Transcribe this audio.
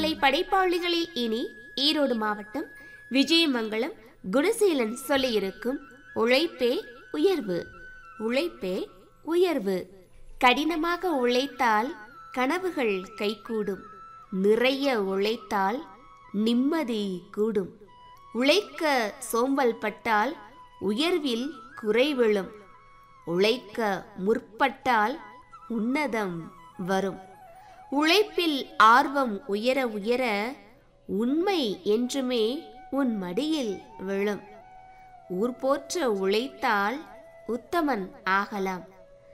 பண்பலை படைப்பாளிகளில் இனி ஈரோடு மாவட்டம் விஜயமங்கலம் குணசீலன் சொல்லியிருக்கும் உழைப்பே உயர்வு உழைப்பே உயர்வு கடினமாக உழைத்தால் கனவுகள் கைகூடும் நிறைய உழைத்தால் நிம்மதி கூடும் உழைக்க சோம்பல் பட்டால் உயர்வில் குறை விழும் உழைக்க முற்பட்டால் உன்னதம் வரும் உழைப்பில் ஆர்வம் உயர உயர உண்மை என்றுமே உன் மடியில் விழும் ஊர் போற்ற உழைத்தால் உத்தமன் ஆகலாம்